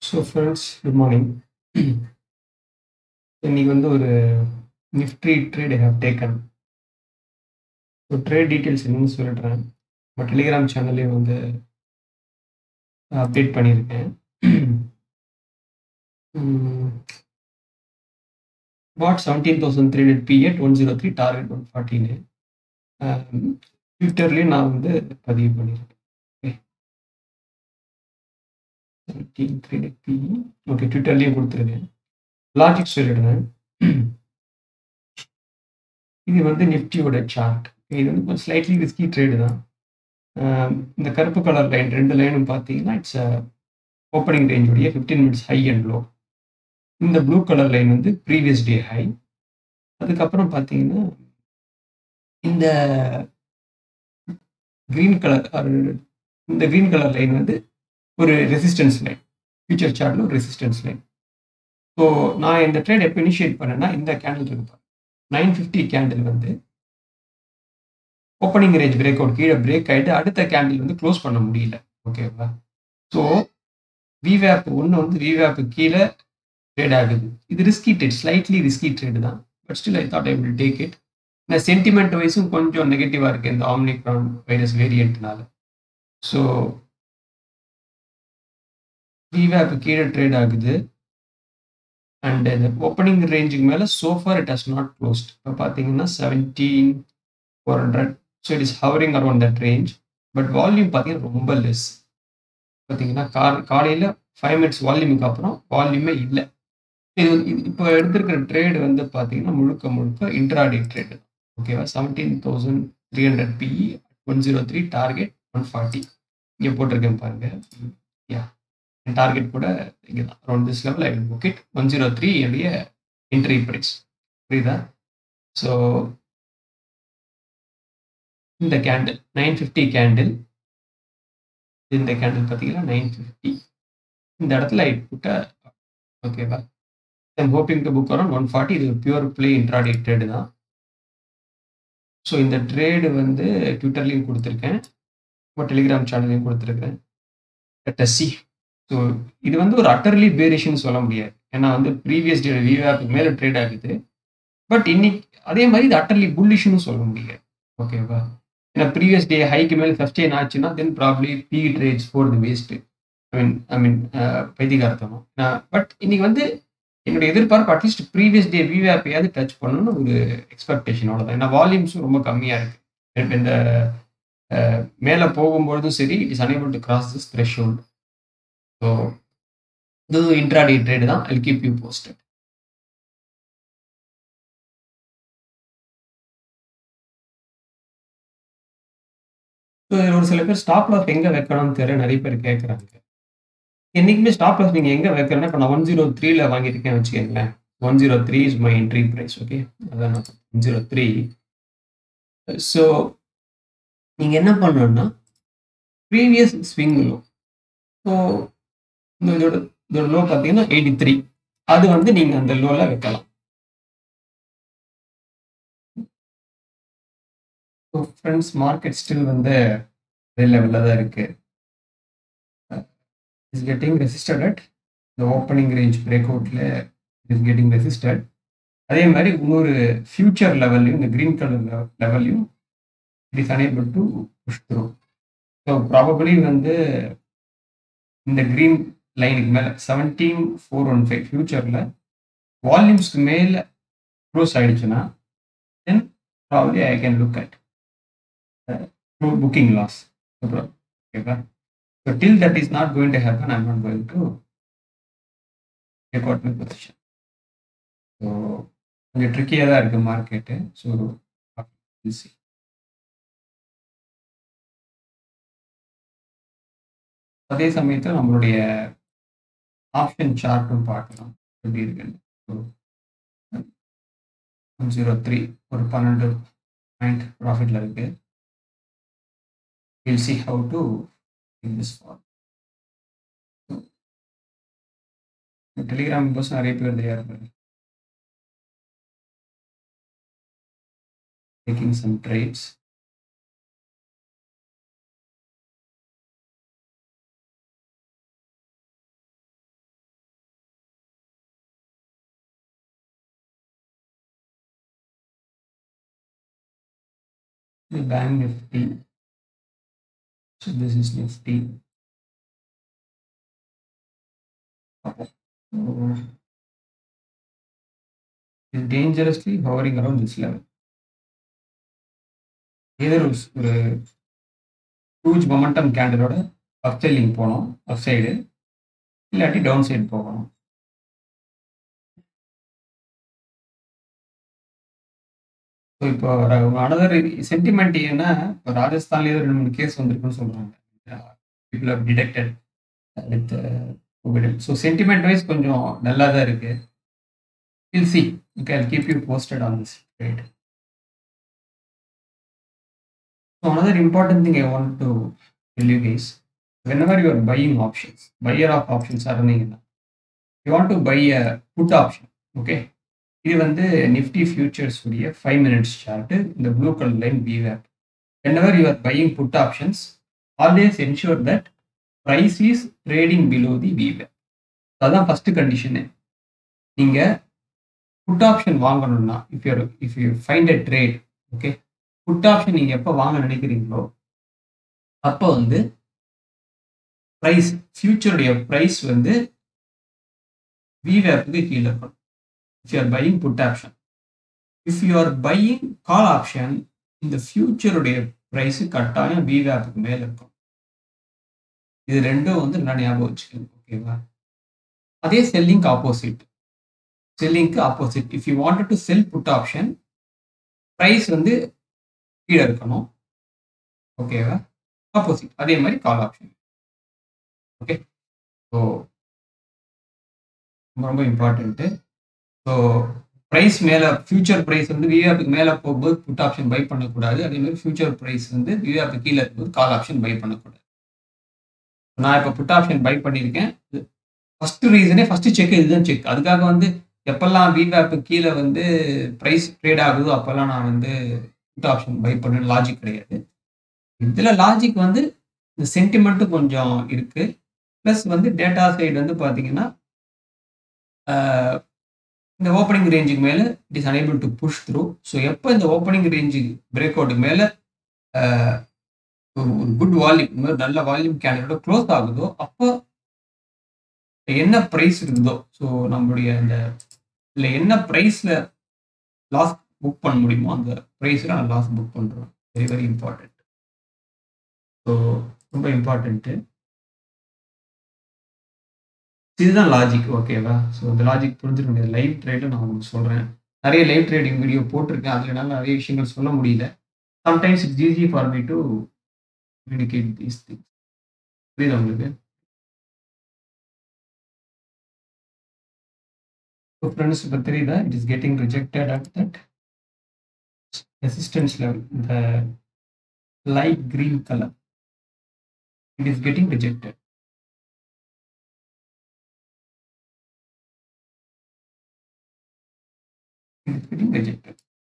So friends good morning இன்னைக்கு வந்து ஒரு Nifty trade I have taken so trade details என்னன்னு சொல்லிடுறேன் நம்ம டெலிகிராம் சேனல்லையும் வந்து அப்டேட் பண்ணியிருக்கேன் what seventeen thousand three hundred P Ed one zero three target one ஃபார்ட்டின்னு ட்விட்டர்லேயும் நான் வந்து பதிவு பண்ணியிருக்கேன் seventeen three hundred P okay ட்விட்டர்லேயும் கொடுத்துருக்கேன் லாஜிக் சொல்லிடுறேன் இது வந்து நிஃப்டியோட சார்ட் இது வந்து கொஞ்சம் ஸ்லைட்லி ரிஸ்கி ட்ரேடு தான் இந்த கருப்பு கலர் லைன் ரெண்டு லைனும் பார்த்தீங்கன்னா இட்ஸ் ஓப்பனிங் ரேஞ்சுடைய fifteen minutes high and low இந்த ப்ளூ கலர் லைன் வந்து ப்ரீவியஸ் டே ஹை அதுக்கப்புறம் பார்த்தீங்கன்னா இந்த க்ரீன் கலர் இந்த க்ரீன் கலர் லைன் வந்து ஒரு ரெசிஸ்டன்ஸ் லைன் ஃபியூச்சர் சார்ட்டில் ஒரு ரெசிஸ்டன்ஸ் லைன் ஸோ நான் இந்த ட்ரேட் எப்போ இனிஷியேட் பண்ணேன்னா இந்த கேண்டில் இருக்கு நைன் ஃபிஃப்டி கேண்டில் வந்து ஓப்பனிங் ரேஞ்ச் பிரேக் அவுட் கீழே பிரேக் ஆகிட்டு அடுத்த கேண்டில் வந்து க்ளோஸ் பண்ண முடியல ஓகேவா ஸோ விவேப் ஒன்று வந்து விவேப்பு கீழே ட்ரேட் ஆகுது இது risky trade slightly risky trade தான் but still I thought I will take it இந்த சென்டிமெண்ட் வைஸும் கொஞ்சம் நெகட்டிவாக இருக்குது இந்த ஆம்னிக்ரான் வைரஸ் வேரியண்ட்னால ஸோ விவேப் கீழே ட்ரேட் ஆகுது அண்ட் இந்த ஓப்பனிங் ரேஞ்சுக்கு மேலே so far it has not closed இப்போ பார்த்தீங்கன்னா seventeen four hundred so it is hovering around that range but volume பார்த்தீங்கன்னா ரொம்ப லெஸ் பார்த்தீங்கன்னா கா காலையில் ஃபைவ் மினிட்ஸ் வால்யூமுக்கு அப்புறம் வால்யூமே இல்லை இது இப்போ எடுத்திருக்கிற ட்ரேடு வந்து பார்த்தீங்கன்னா முழுக்க முழுக்க இன்ட்ராடே ட்ரேடு ஓகேவா seventeen thousand three hundred PE one zero three target one forty இங்கே போட்டிருக்கேன் பாருங்க யா என் டார்கெட் கூட இங்கே தான் around this level I will book it one zero three என்னுடைய என்ட்ரி ப்ரைஸ் புரியுதா ஸோ இந்த கேண்டில் நைன் ஃபிஃப்டி கேண்டில் இந்த கேண்டில் பார்த்தீங்கன்னா நைன் ஃபிஃப்டி இந்த இடத்துல ஐ புட்ட ஓகேவா I'm hoping to book around one forty இது பியூர் பிளே இன்ட்ராடே ட்ரேடு தான் ஸோ இந்த ட்ரேடு வந்து ட்விட்டர்லேயும் கொடுத்துருக்கேன் இப்போ டெலிகிராம் சேனல்லையும் கொடுத்துருக்கேன் டெஸ்ஸி ஸோ இது வந்து ஒரு அட்டர்லி பேரிஷன் சொல்ல முடியாது ஏன்னா வந்து ப்ரீவியஸ் டே விவேக்கு மேலே ட்ரேட் ஆகுது பட் இன்னைக்கு அதே மாதிரி இது அட்டர்லி புல்லிஷ்னு சொல்ல முடியாது ஓகேவா ஏன்னா ப்ரீவியஸ் டே ஹைக்கு மேலே சஸ்டெயின் ஆச்சுன்னா then probably be trades for the waste I mean I mean பைத்திகார்த்தம் பட் இன்னைக்கு வந்து என்னுடைய எதிர்பார்ப்பு அட்லீஸ்ட் ப்ரீவியஸ் டே விவேப்பையாவது டச் பண்ணணும்னு ஒரு எக்ஸ்பெக்டேஷனோட தான் ஏன்னா வால்யூம்ஸும் ரொம்ப கம்மியாக இருக்குது இந்த மேலே போகும்பொழுதும் சரி it is unable to cross this threshold so இது இன்ட்ராடே ட்ரேடு தான் I keep you posted so ஒரு சில பேர் ஸ்டாப் லாஸ் எங்கே வைக்கணும்னு தெரியல நிறைய பேர் கேட்குறாங்க என்றைக்குமே ஸ்டாப் லாஸ் நீங்கள் எங்கே வைக்கிறேன்னா இப்போ நான் ஒன் ஜீரோ த்ரீல வாங்கியிருக்கேன் வச்சுக்கோங்களேன் one zero three is my entry price okay அதான் நான் ஒன் ஜீரோ த்ரீ ஸோ நீங்கள் என்ன பண்ணணும்னா ப்ரீவியஸ் ஸ்விங் லோ ஸோ இதோட இதோட லோ பார்த்தீங்கன்னா எயிட்டி த்ரீ அது வந்து நீங்கள் அந்த லோவில் வைக்கலாம் ஸோ ஃப்ரெண்ட்ஸ் மார்க்கெட் ஸ்டில் வந்து அதே லெவலில் தான் இருக்கு இஸ் கெட்டிங் ரெசிஸ்டட் அட் இந்த ஓப்பனிங் ரேஞ்ச் பிரேக் அவுட்டில் இஸ் கெட்டிங் ரெசிஸ்டட் அதே மாதிரி இன்னொரு ஃபியூச்சர் லெவல்லையும் இந்த க்ரீன் கலர் லெவல்லையும் it is unable to push through so probably வந்து இந்த க்ரீன் லைனுக்கு மேலே செவன்டீன் ஃபோர் ஒன் ஃபைவ் ஃபியூச்சரில் வால்யூம்ஸ்க்கு மேலே க்ளோஸ் ஆகிடுச்சுன்னா then probably I can look at booking loss. Okay, so till that is not going to happen, I'm not going to take out my position. So கொஞ்சம் ட்ரிக்கியாக தான் இருக்குது market so அதே சமயத்தில் நம்மளுடைய option சார்ட்டும் பார்க்கலாம் எப்படி இருக்குன்னு ஒன் ஜீரோ த்ரீ ஒரு பன்னெண்டு பாயிண்ட் ப்ராஃபிட்டில் இருக்குது we'll see how to in this form. Telegram members நிறைய பேர் தயார் taking some trades the bank nifty so this is nifty okay. so is dangerously hovering around this level either ஒரு ஒரு huge momentum கேண்டலோட up selling போகணும் up side இல்லாட்டி down side போகணும் so இப்போ அனதர் சென்டிமெண்ட் ஏன்னா இப்போ ராஜஸ்தான்லேயே ரெண்டு மூணு கேஸ் வந்திருக்குன்னு சொல்கிறாங்க people have detected with Covid so sentiment wise கொஞ்சம் நல்லா தான் இருக்கு will see okay I keep you posted on this right so another important thing I want to tell you guys whenever you are buying options buyer of options இருந்தீங்கன்னா you want to by a put option okay இது வந்து Nifty features உடைய five minutes chart இந்த blue colour line பிவேப் whenever you are buying put options always ensure that price is trading below தி விவேப் அதுதான் first condition நீங்கள் put option வாங்கணும்னா if you if you find a trade okay put option நீங்கள் எப்போ வாங்க நினைக்கிறீங்களோ அப்போ வந்து ப்ரைஸ் ஃபியூச்சருடைய ப்ரைஸ் வந்து விவேப்புக்கு கீழே இருக்கணும் if you are buying put option. If you are buying call option, இந்த ஃபியூச்சருடைய ப்ரைஸ் கட்டாயம் விவேப்புக்கு மேலே இருக்கும் இது ரெண்டும் வந்து நல்லா ஞாபகம் வச்சுக்கணும் ஓகேவா அதே செல்லிங்க்கு ஆப்போசிட் செல்லிங்க்கு opposite if you wanted to sell put option price வந்து கீழே இருக்கணும் ஓகேவா ஆப்போசிட் அதே மாதிரி கால் ஆப்ஷன் ஓகே ஸோ ரொம்ப ரொம்ப இம்பார்ட்டண்ட்டு ஸோ ப்ரைஸ் மேலே ஃபியூச்சர் ப்ரைஸ் வந்து விஆப்புக்கு மேலே போகும்போது புட் ஆப்ஷன் பை பண்ணக்கூடாது அதே மாதிரி ஃபியூச்சர் ப்ரைஸ் வந்து விஆப்பு கீழே இருக்கும்போது கால் ஆப்ஷன் பை பண்ணக்கூடாது நான் இப்போ புட் ஆப்ஷன் பை பண்ணியிருக்கேன் ஃபர்ஸ்ட் ரீசனே ஃபர்ஸ்ட் செக் இதுதான் செக் அதுக்காக வந்து எப்பெல்லாம் விவேப்பு கீழே வந்து ப்ரைஸ் ட்ரேட் ஆகுதோ அப்போல்லாம் நான் வந்து புட் ஆப்ஷன் பை பண்ண லாஜிக் கிடையாது இதில் லாஜிக் வந்து இந்த சென்டிமெண்ட்டும் கொஞ்சம் இருக்குது ப்ளஸ் வந்து டேட்டா சைடு வந்து பார்த்தீங்கன்னா இந்த ஓப்பனிங் ரேஞ்சுக்கு மேலே it is unable to push through so எப்போ இந்த ஓப்பனிங் ரேஞ்சு பிரேக் அவுட்டுக்கு மேலே ஒரு குட் வால்யூம் நல்ல வால்யூம் கேண்டலோட க்ளோஸ் ஆகுதோ அப்போ என்ன ப்ரைஸ் இருக்குதோ ஸோ நம்மளுடைய அந்த இல்லை என்ன ப்ரைஸில் லாஸ் புக் பண்ண முடியுமோ அந்த ப்ரைஸில் நான் லாஸ் புக் பண்ணுறோம் வெரி வெரி இம்பார்ட்டண்ட் ஸோ ரொம்ப இம்பார்ட்டண்ட்டு இதுதான் லாஜிக் ஓகேவா ஸோ இந்த லாஜிக் புரிஞ்சுக்க முடியாது லைவ் ட்ரேடில் நான் உங்களுக்கு சொல்கிறேன் நிறைய லைவ் ட்ரேடிங் வீடியோ போட்டிருக்கேன் அதில் என்னால் நிறைய விஷயங்கள் சொல்ல முடியல sometimes it's easy for me to communicate these things புரியுது உங்களுக்கு ஸோ ஃப்ரெண்ட்ஸ் இப்போ தெரியுதா it is getting rejected at that resistance level இந்த light green colour it is getting rejected is getting rejected.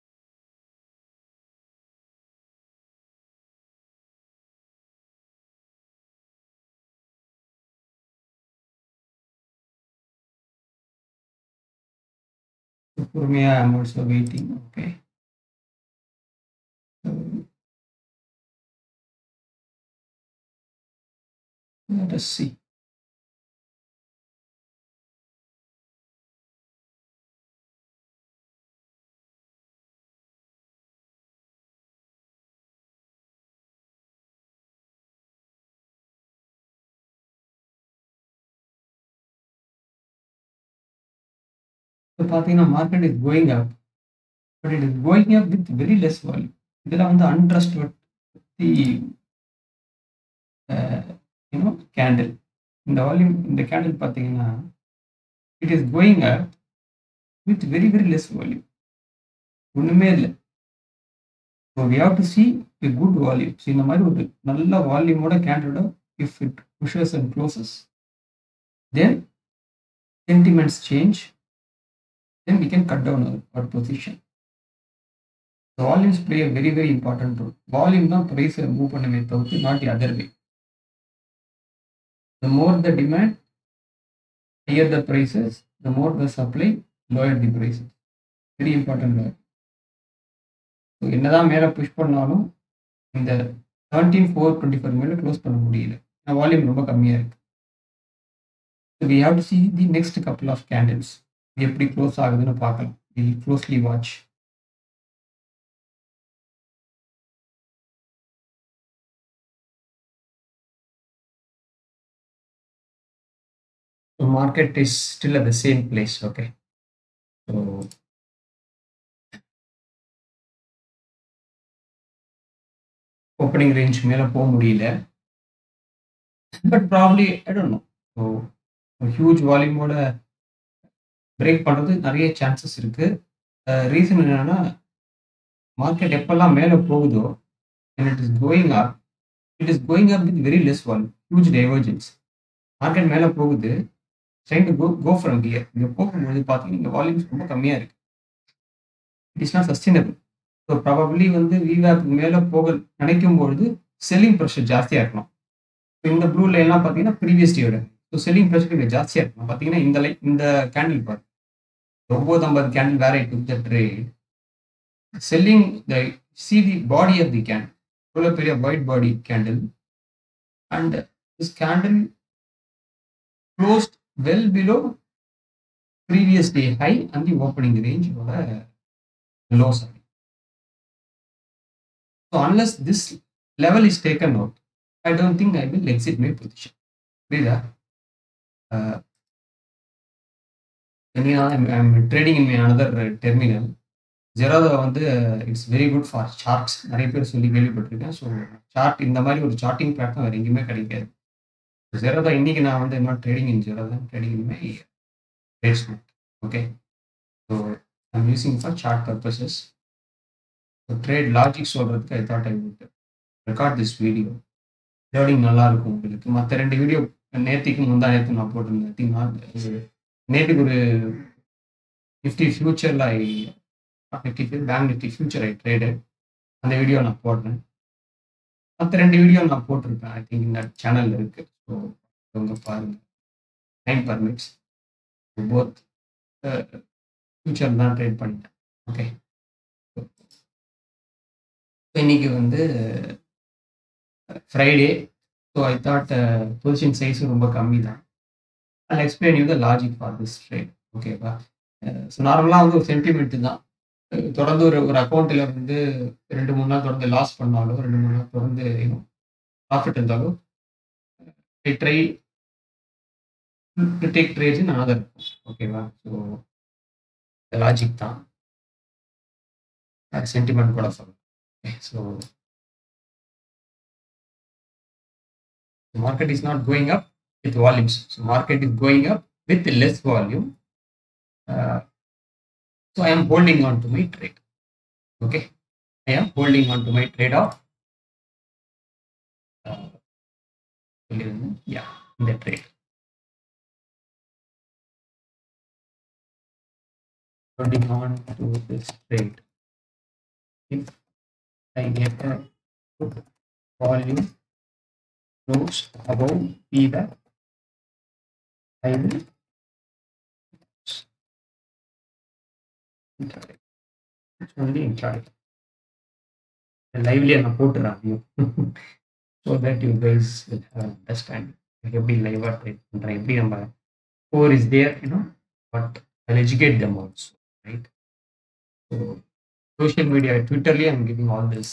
For me, I am also waiting. Okay. So, let us see. இப்போ பார்த்தீங்கன்னா market is going up but it is going up with very less volume இதில் வந்து understand the you know candle இந்த volume இந்த candle பார்த்தீங்கன்னா it is going up with very very less volume ஒன்றுமே இல்லை so we have to see a good volume so இந்த மாதிரி ஒரு நல்ல வால்யூமோட கேண்டலோட if it pushes and closes then sentiments change then we can cut down our, our position. The volumes play a very, very important role. Volume தான் price move பண்ணுமே தவிர்த்து not the other way. The more the demand, higher the prices, the more the supply, lower the prices. Very important word. So என்னதான் மேலே push பண்ணாலும் இந்த seventeen four twenty four மேலே close பண்ண முடியல வால்யூம் ரொம்ப கம்மியாக இருக்கு we have to see the next couple of candles எப்படி க்ளோஸ் ஆகுதுன்னு பார்க்கலாம் we closely watch So market is still at the same place. Okay. So opening range மேல போக முடியல but probably I don't know so huge வால்யூமோட break பண்ணுறது நிறைய chances இருக்கு ரீசன் என்னன்னா மார்க்கெட் எப்பெல்லாம் மேலே போகுதோ and it is going up it is going up with very less volume huge divergence market மேலே போகுது trying to go go from here இங்கே போகும்போது பார்த்தீங்கன்னா இங்கே வால்யூம்ஸ் ரொம்ப கம்மியாக இருக்கு it is not sustainable so probably வந்து விவேக்கு மேலே போக நினைக்கும் பொழுது செல்லிங் ப்ரெஷர் ஜாஸ்தியாக இருக்கணும் இப்போ இந்த ப்ளூ லைன்லாம் பார்த்தீங்கன்னா ப்ரீவியஸ் டேயோட ஸோ செல்லிங் ப்ரெஷர் இங்கே ஜாஸ்தியாக இருக்கணும் பார்த்தீங்கன்னா இந்த லைன் இந்த கேண்டில் பாரு ஒம்பது ஐம்பது கேண்டில் வேற to the trade selling the see the body of the candle இவ்வளோ பெரிய white body candle and this candle closed well below previous day high and the opening range or a low side. So unless this level is taken out, I don't think I will exit my position. Brother, uh, anyhow, I'm, I'm trading in my another uh, terminal. Zerodha வந்து it's very good for charts நிறைய பேர் சொல்லி கேள்விப்பட்டிருக்கேன் so chart இந்த மாதிரி ஒரு sorting platform வேறு எங்கேயுமே கிடைக்காது ஜெரோதா இன்னைக்கு நான் வந்து என்ன trading in Zerodha trading in my Trade Smart okay so I'm using for chart purposes so trade logic சொல்கிறதுக்கு I thought I would record this video trading நல்லா இருக்கும் உங்களுக்கு மற்ற ரெண்டு வீடியோ நேற்றுக்கு முந்தா நேற்று நான் போட்டிருந்தேன் நான் நேற்றுக்கு ஒரு நிஃப்டி ஃபியூச்சரில் I Nifty bank Nifty future I trade அந்த வீடியோ நான் போடுறேன் மற்ற ரெண்டு வீடியோ நான் போட்டிருப்பேன் ஐ திங்க் இந்த சேனலில் இருக்கு ஸோ அவங்க பாருங்க டைம் பர்மிட்ஸ் போத் ஃபியூச்சர் தான் ட்ரேட் பண்ணிட்டேன் ஓகே இன்னைக்கு வந்து Friday so I thought position சைஸும் ரொம்ப கம்மி தான் I explain you the logic for this trade ஓகேவா ஸோ நார்மலாக வந்து ஒரு சென்டிமெண்ட் தான் தொடர்ந்து ஒரு ஒரு அக்கௌண்ட்டில் வந்து ரெண்டு மூணு நாள் தொடர்ந்து லாஸ் பண்ணாலோ ரெண்டு மூணு நாள் தொடர்ந்து ப்ராஃபிட் இருந்தாலோ I try to take trades in another ஓகேவா ஸோ லாஜிக் தான் சென்டிமெண்ட் கூட சொல்லலாம் so market is not going up with volumes so market is going up with less volume uh, so i am holding on to my trade okay i am holding on to my trade of uh, yeah in the trade holding on to this trade if i get a good volume close above P that I will intraday. It's only intraday. லைவ்லயே நான் போட்டுறேன் so that you guys will have understanding எப்படி லைவாக trade பண்ணுறேன் எப்படி நம்ம four is there you know but I educate them also right so social media ட்விட்டர்லேயே I'm giving all this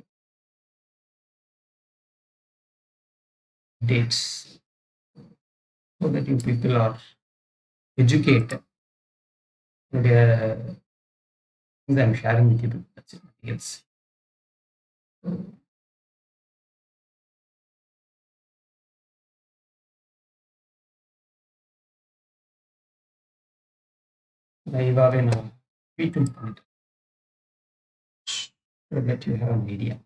dates so that you people are educated. And, uh, things I'm sharing with you. That's it. Nothing else. So, லைவாகவே நான் ட்வீட்டும் பண்ணிட்டேன் so that you have an idea.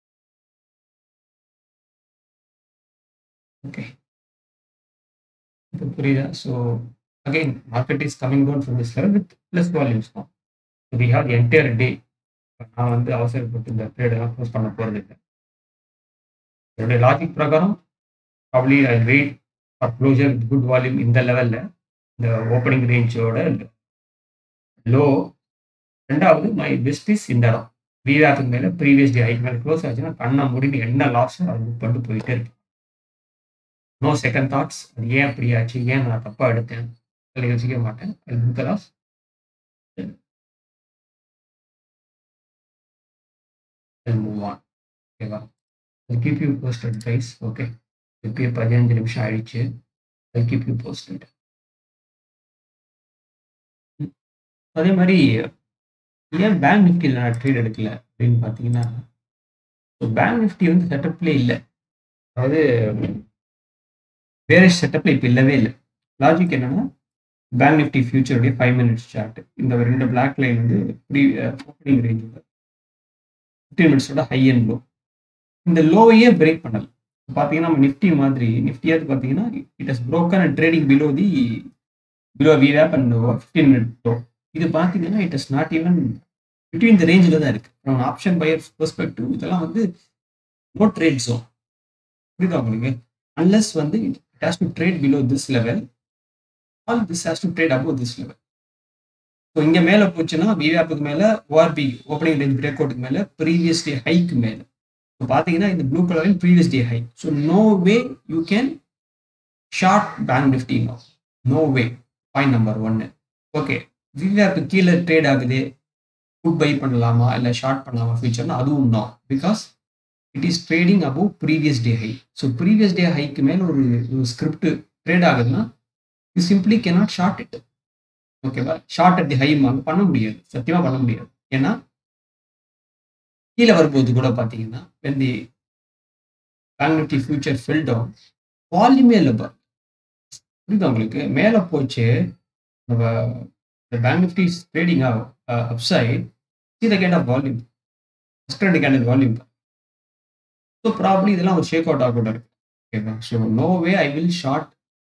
Okay. இப்போ புரியுதா so again market is coming down from this level with plus volumes தான் we have entire day நான் வந்து அவசரப்பட்டு இந்த ட்ரேடெல்லாம் க்ளோஸ் பண்ண போகிறது இல்லை என்னுடைய லாஜிக் பிரகாரம் probably I wait for closure with good volume இந்த லெவலில் இந்த ஓப்பனிங் ரேஞ்சோட லோ ரெண்டாவது மை பெஸ்ட் இஸ் இந்த இடம் விஆப்புக்கு மேலே ப்ரீவியஸ் டே ஹைக் மேலே க்ளோஸ் ஆச்சுன்னா கண்ணை முடிந்து என்ன லாஸ் அது புக் பண்ணிட்டு போயிட்டே இருக்கு நோ செகண்ட் தாட்ஸ் அது ஏன் அப்படி ஆச்சு ஏன் நான் தப்பாக எடுத்தேன் அதில் யோசிக்க மாட்டேன் அது புக் லாஸ் மூவ் ஆன் ஓகேவா அது keep you posted price okay இப்பயே பதினஞ்சு நிமிஷம் ஆயிடுச்சு அது கீப் யூ போஸ்டட் அதே மாதிரி ஏன் பேங்க் நிஃப்டியில் நான் ட்ரேட் எடுக்கல அப்படின்னு பார்த்தீங்கன்னா பேங்க் நிஃப்டி வந்து செட்டப்லேயே இல்லை அதாவது வேற செட்டப்ல இப்போ இல்லவே இல்லை லாஜிக் என்னன்னா பேங்க் நிஃப்டி ஃபியூச்சருடைய ஃபைவ் மினிட்ஸ் சார்ட் இந்த ரெண்டு பிளாக் லைன் வந்து ப்ரீ ஓப்பனிங் ரேஞ்சில் ஃபிஃப்டீன் மினிட்ஸோட ஹை அண்ட் லோ இந்த லோவையே பிரேக் பண்ணல பார்த்தீங்கன்னா நம்ம நிஃப்டி மாதிரி நிஃப்டியாவது பார்த்தீங்கன்னா it has broken and trading below the below வி வேப் அண்ட் ஃபிஃப்டீன் மினிட் லோ இது பார்த்தீங்கன்னா it is not even between the ரேஞ்சில் தான் இருக்கு ஃப்ரம் ஆப்ஷன் பையர் பெர்ஸ்பெக்டிவ் இதெல்லாம் வந்து நோ ட்ரேட் ஜோன் புரியுதா உங்களுக்கு அன்லெஸ் வந்து it has to trade below this level all this has to trade above this level so இங்கே மேலே போச்சுன்னா விவேப்புக்கு மேலே ஓஆர்பி ஓப்பனிங் ரேஞ்ச் பிரேக் அவுட்டுக்கு மேலே ப்ரீவியஸ் டே ஹைக்கு மேலே ஸோ பார்த்தீங்கன்னா இந்த ப்ளூ கலரில் previous day high so no way you can short bank Nifty no no way point number ஒன்று ஓகே விவேப்பு கீழே ட்ரேட் ஆகுது புட் பை பண்ணலாமா இல்லை ஷார்ட் பண்ணலாமா ஃபியூச்சர்னா அதுவும் no because it is trading above previous day high so previous day ஹைக்கு மேலே ஒரு ஒரு ஸ்கிரிப்ட் ட்ரேட் ஆகுதுன்னா you simply cannot short it ஓகேவா ஷார்ட் அட் தி ஹை வாங்க பண்ண முடியாது சத்தியமாக பண்ண முடியாது ஏன்னா கீழே வரும்போது கூட பார்த்தீங்கன்னா when the bank Nifty future fell down வால்யூமே இல்லை பா புரியுதா உங்களுக்கு மேலே போச்சு நம்ம bank Nifty trading upside see the gate of volume first ரெண்டு கேண்டல் வால்யூம் ஸோ ப்ராப்ளி இதெல்லாம் ஒரு ஷேக் அவுட் ஆக கூட இருக்கு ஓகேவா so no way I will short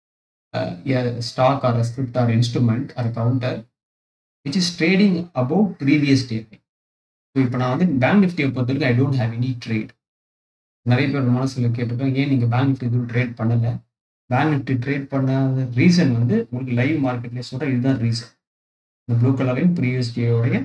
stock or script or instrument or counter which is trading above previous day so இப்போ நான் வந்து பேங்க் நிஃப்டியை பொறுத்த வரைக்கும் ஐ டோன்ட் ஹேவ் எனி ட்ரேட் நிறைய பேர் மனசில் கேட்டிருக்கோம் ஏன் நீங்கள் பேங்க் நிஃப்டி எதுவும் ட்ரேட் பண்ணலை பேங்க் நிஃப்டி ட்ரேட் பண்ணாத ரீசன் வந்து உங்களுக்கு லைவ் மார்க்கெட்லேயே சொல்கிற இதுதான் ரீசன் இந்த ப்ளூ கலரையும் ப்ரீவியஸ் டேயோடைய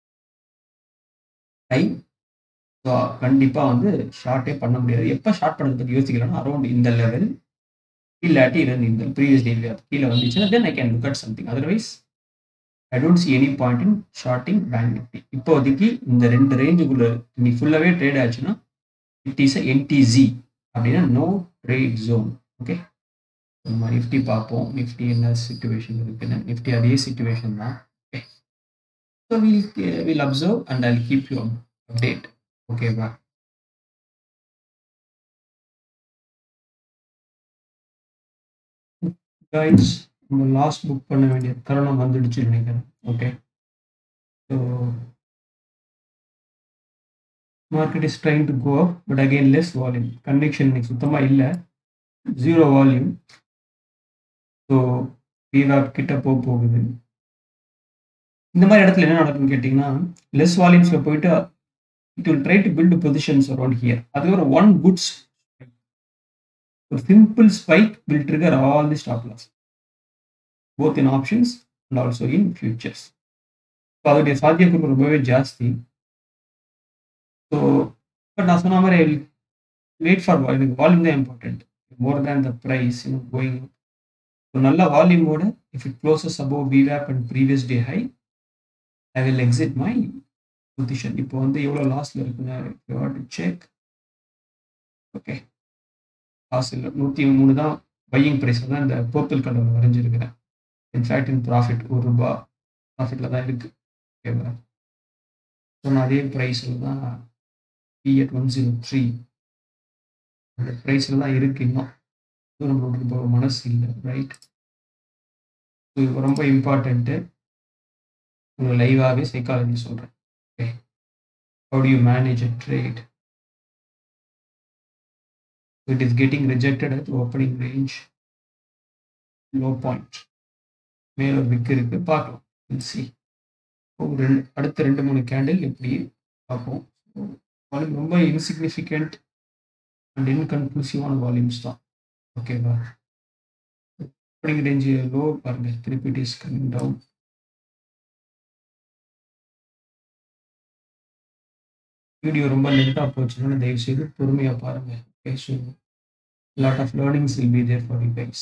ஹை ஸோ கண்டிப்பாக வந்து ஷார்ட்டே பண்ண முடியாது எப்போ ஷார்ட் பண்ணது பற்றி யோசிக்கலன்னா அரௌண்ட் இந்த லெவல் இல்லாட்டி இருந்து இந்த ப்ரீவியஸ் டே கீழே வந்துச்சுன்னா then I can look at something otherwise I don't see any point in shorting bank Nifty இப்போதைக்கு இந்த ரெண்டு ரேஞ்சுக்குள்ள இன்னைக்கு ஃபுல்லாகவே ட்ரேட் ஆச்சுன்னா இட் இஸ் என்டிசி அப்படின்னா நோ ட்ரேட் ஜோன் ஓகே நம்ம நிஃப்டி பார்ப்போம் நிஃப்டி என்ன சுச்சுவேஷன் இருக்குன்னு நிஃப்டி அதே சுச்சுவேஷன் தான் okay so will will observe and I keep you update ஓகேவா கைஸ் நம்ம லாஸ்ட் புக் பண்ண வேண்டிய தருணம் வந்துடுச்சு நினைக்கிறேன் okay so market is trying to go up but again less volume conviction இன்னைக்கு சுத்தமாக இல்லை ஜீரோ வால்யூம் ஸோ விவாப் கிட்ட போக போகுது இந்த மாதிரி இடத்துல என்ன நடக்குன்னு கேட்டிங்கன்னா லெஸ் வால்யூம்ஸில் போயிட்டு it will try to build positions around here அது ஒரு ஒன் குட்ஸ் ஒரு simple spike will trigger all the stop loss both in options and also in futures so அதோடைய சாத்தியக்கூறு ரொம்பவே ஜாஸ்தி ஸோ பட் நான் சொன்ன மாதிரி வெயிட் ஃபார் எனக்கு வால்யூம் தான் important more than the price இன்னும் கோயிங் ஸோ நல்ல வால்யூமோட இஃப் இட் க்ளோசஸ் அபோவ் பிவேப் and previous day high I will exit my position இப்போ வந்து எவ்வளோ லாஸில் இருக்குங்க செக் ஓகே லாஸ் இல்லை நூற்றி மூணு தான் பையிங் ப்ரைஸில் தான் இந்த பர்பிள் கலர் வரைஞ்சிருக்கிறேன் இன்ஃபேக்ட் இன் ப்ராஃபிட் ஒரு ரூபா ப்ராஃபிட்டில் தான் இருக்குது ஓகேவா சொன்ன அதே ப்ரைஸில் தான் பி எட் ஒன் ஜீரோ த்ரீ அந்த ப்ரைஸில் தான் இருக்குது இன்னும் தூரம் போட்டு போக மனசு இல்லை ரைட் இது ரொம்ப இம்பார்ட்டண்ட்டு உங்களுக்கு லைவாகவே சைக்காலஜி சொல்கிறேன் okay how to you manage a trade it is getting rejected at opening range low point மேல ஒரு விக் இருக்கு பார்க்கலாம் We'll see. ஒரு ரெண்டு அடுத்த ரெண்டு மூணு கேண்டில் எப்படி பார்ப்போம் வால்யூம் ரொம்ப இன்சிக்னிஃபிகண்ட் அண்ட் இன்கன்க்ளூசிவான வால்யூம்ஸ் தான் ஓகேவா ஓப்பனிங் ரேஞ்சு லோ பாருங்க திருப்பி it is coming down video ரொம்ப லென்த்தாக போச்சுன்னா தயவு செய்து பொறுமையாக பாருங்க okay so lot of learnings will be there for you guys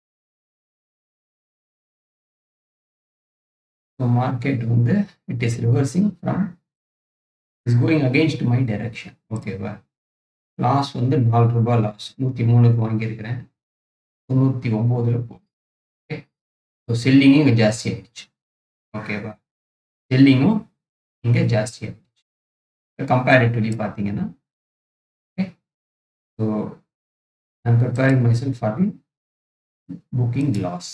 so market வந்து it is reversing from is going against my direction ஓகேவா லாஸ் வந்து நாலு ரூபாய் லாஸ் நூற்றி மூணுக்கு வாங்கியிருக்கிறேன் தொண்ணூற்றி ஒம்போதில் போகும் ஓகே ஸோ செல்லிங்கும் இங்கே ஜாஸ்தி ஆயிடுச்சு ஓகேவா செல்லிங்கும் இங்கே ஜாஸ்தி ஆயிடுச்சு கம்பேரிட்டிவ்லி பார்த்தீங்கன்னா okay so I'm preparing myself for the booking loss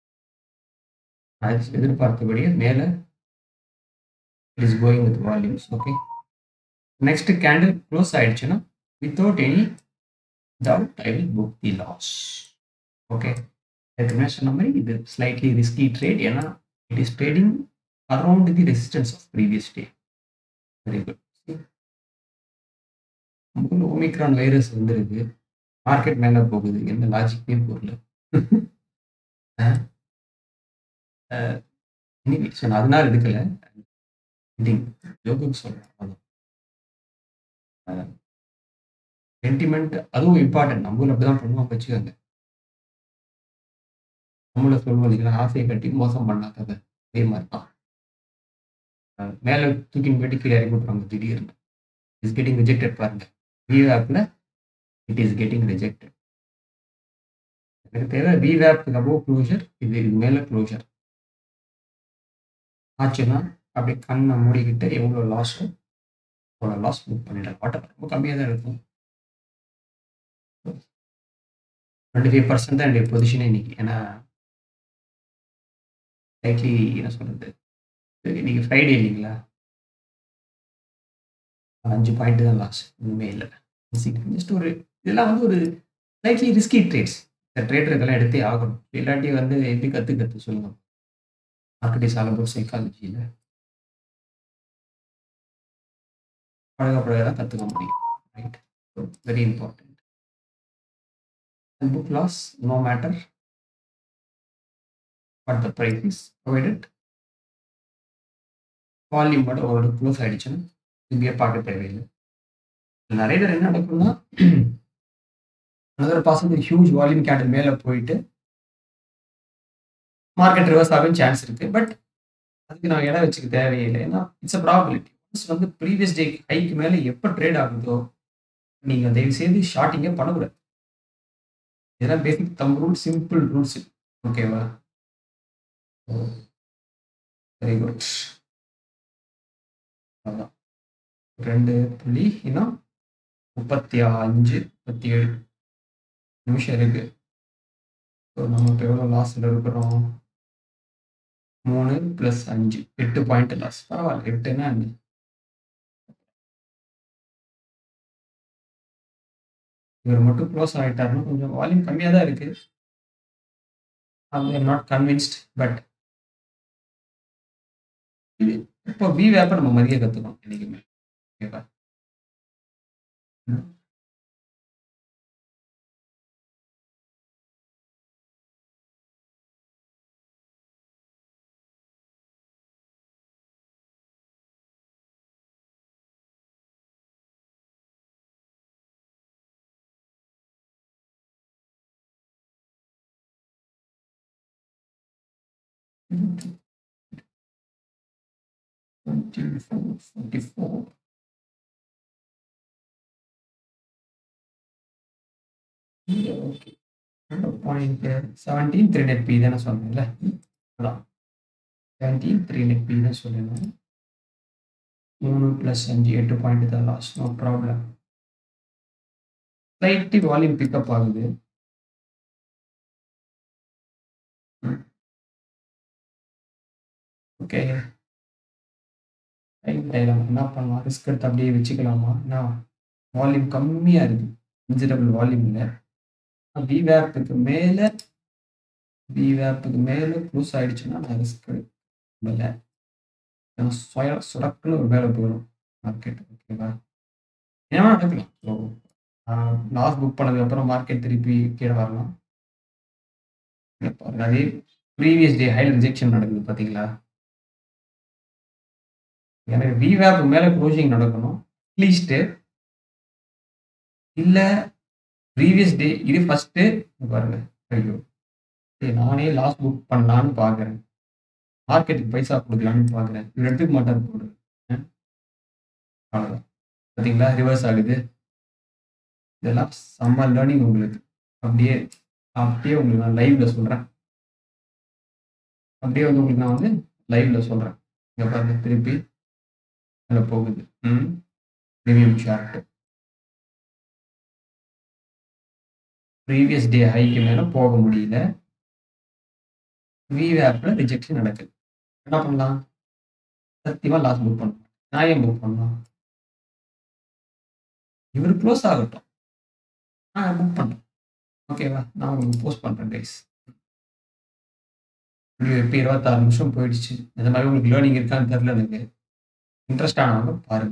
அது எதிர்பார்த்தபடியே மேலே it is going with volumes okay next candle close ஆயிடுச்சுன்னா without any doubt I will book the loss okay ஏற்கனவே சொன்ன மாதிரி இது ஸ்லைட்லி ரிஸ்கி ட்ரேட் ஏன்னா it is trading around the resistance of previous day very good Omicron virus வந்துருக்கு market மேலே போகுது எந்த லாஜிக்னே போகல நான் அதனால எடுக்கல ஜோக்குக்கு சொல்றேன் சென்டிமெண்ட் அதுவும் இம்பார்ட்டன்ட் நம்மளும் அப்படிதான் பண்ணுவோம் வச்சுக்கோங்க நம்மள சொல்லுவோம் இல்லைங்களா ஆசையை கட்டி மோசம் பண்ணாதது அதே மாதிரி தான் மேலே தூக்கின்னு போயிட்டு கீழே இறக்கி விட்ருவாங்க திடீர்னு இஸ் கெட்டிங் ரிஜெக்டட் பாருங்க விவேப்பில் இட் இஸ் கெட்டிங் ரிஜெக்டட் எனக்கு தேவை விவேப்புக்கு அபோவ் க்ளோஷர் இது இது மேலே க்ளோஷர் ஆச்சுன்னா அப்படி கண்ணை மூடிக்கிட்டு எவ்வளோ லாஸோ அவ்வளோ லாஸ் புக் பண்ணிடலாம் வாட்டர் ரொம்ப கம்மியாக தான் இருக்கும் டுவெண்ட்டி ஃபைவ் பர்சன்ட் தான் என்னுடைய பொசிஷனே இன்னைக்கு ஏன்னா லைட்லி என்ன சொல்கிறது இன்னைக்கு ஃப்ரைடே இல்லைங்களா அஞ்சு பாயிண்ட் தான் லாஸ் ஒன்றுமே இல்லை ஜஸ்ட் ஒரு இதெல்லாம் வந்து ஒரு லைட்லி ரிஸ்கி ட்ரேட்ஸ் இந்த ட்ரேடர் இதெல்லாம் எடுத்தே ஆகணும் இல்லாட்டி வந்து எப்படி கற்று கற்று சொல்லுங்கள் மார்க்கெட் இஸ் ஆல் அபவுட் சைக்காலஜியில் பழக பழக தான் கற்றுக்க முடியும் right very important book loss no matter but the price is provided volume மட்டும் ஒரு க்ளோஸ் ஆகிடுச்சுன்னா இங்கே பார்க்க தேவையில்லை நிறைய பேர் என்ன நடக்கும்னா another possible huge volume candle மேலே போயிட்டு மார்க்கெட் ரிவர்ஸ் ஆகும் சான்ஸ் இருக்கு பட் அதுக்கு நான் இடம் வச்சுக்க தேவையில்லை ஏன்னா இட்ஸ் அ ப்ராபிலிட்டி ஒன்ஸ் வந்து ப்ரீவியஸ் டே ஹைக்கு மேலே எப்போ ட்ரேட் ஆகுதோ நீங்கள் தயவு செய்து ஷார்ட்டிங்கே பண்ணக்கூடாது இதெல்லாம் basic them rule simple rules ஓகேவா வெரி குட் அதான் ரெண்டு புள்ளி இன்னும் முப்பத்தி அஞ்சு முப்பத்தி ஏழு நிமிஷம் இருக்கு ஸோ நம்ம இப்போ எவ்வளோ லாஸில் இருக்கிறோம் மூணு ப்ளஸ் அஞ்சு எட்டு பாயிண்ட் லாஸ் பரவாயில்ல எட்டுன்னா என்ன இவர் மட்டும் க்ளோஸ் ஆகிட்டாருன்னா கொஞ்சம் வால்யூம் கம்மியாக தான் இருக்கு ஐ நாட் கன்வின்ஸ்ட் பட் இது இப்போ பி வேப்பை நம்ம மதிய கற்றுக்கணும் என்றைக்குமே ஓகேவா Twenty-four, forty-four. Okay point seventeen three net B தானே சொன்னேன்ல அதான் செவன்டீன் த்ரீ நெட் பி தான் சொல்லணும் மூணு ப்ளஸ் அஞ்சு எட்டு பாயிண்ட் தான் loss no problem slight volume pickup ஆகுது ஓகே டைலம் என்ன பண்ணலாம் ரிஸ்க் எடுத்து அப்படியே வச்சுக்கலாமா என்ன வால்யூம் கம்மியாக இருக்குது கன்சிடபிள் வால்யூம் இல்லை வி வேப்புக்கு மேலே வி வேப்புக்கு மேலே க்ளோஸ் ஆகிடுச்சுன்னா நான் ரிஸ்க் எடுக்கல ஏன்னா சொய சுடக்குன்னு ஒரு மேலே போயிடும் மார்க்கெட் ஓகேவா ஏன்னா நடக்கலாம் ஸோ லாஸ் புக் பண்ணதுக்கப்புறம் மார்க்கெட் திருப்பி கீழே வரலாம் பாருங்க அதே ப்ரீவியஸ் டே ஹைல் ரிஜெக்ஷன் நடக்குது பார்த்தீங்களா எனக்கு விவேப் மேலே க்ளோசிங் நடக்கணும் அட்லீஸ்ட்டு இல்ல ப்ரீவியஸ் டே இது ஃபர்ஸ்ட்டு பாருங்க ஐயோ சரி நானே லாஸ் புக் பண்ணலான்னு பார்க்குறேன் மார்க்கெட்டுக்கு பைசா கொடுக்கலான்னு பார்க்குறேன் இவர் எடுத்துக்க மாட்டார் போடு அவ்வளோதான் பார்த்தீங்களா ரிவர்ஸ் ஆகுது இதெல்லாம் செம்ம லேர்னிங் உங்களுக்கு அப்படியே அப்படியே உங்களுக்கு நான் லைவ்ல சொல்கிறேன் அப்படியே வந்து உங்களுக்கு நான் வந்து லைவ்ல சொல்கிறேன் இங்கே பாருங்க திருப்பி அதில் போகுது ம் ப்ரீமியம் சார்ட் ப்ரீவியஸ் டே ஹைக்கு மேலே போக முடியல விவேப்பில் ரிஜெக்ஷன் நடக்குது என்ன பண்ணலாம் சத்தியமாக லாஸ் புக் பண்ணலாம் நான் ஏன் புக் பண்ணலாம் இவர் க்ளோஸ் ஆகட்டும் நான் புக் பண்ணுறேன் ஓகேவா நான் உங்களுக்கு போஸ்ட் பண்ணுறேன் கைஸ் வீடியோ இப்போ இருபத்தாறு நிமிஷம் போயிடுச்சு இந்த மாதிரி உங்களுக்கு லேர்னிங் இருக்கான்னு தெரில எனக்கு இன்ட்ரெஸ்ட் ஆனவங்க பாருங்க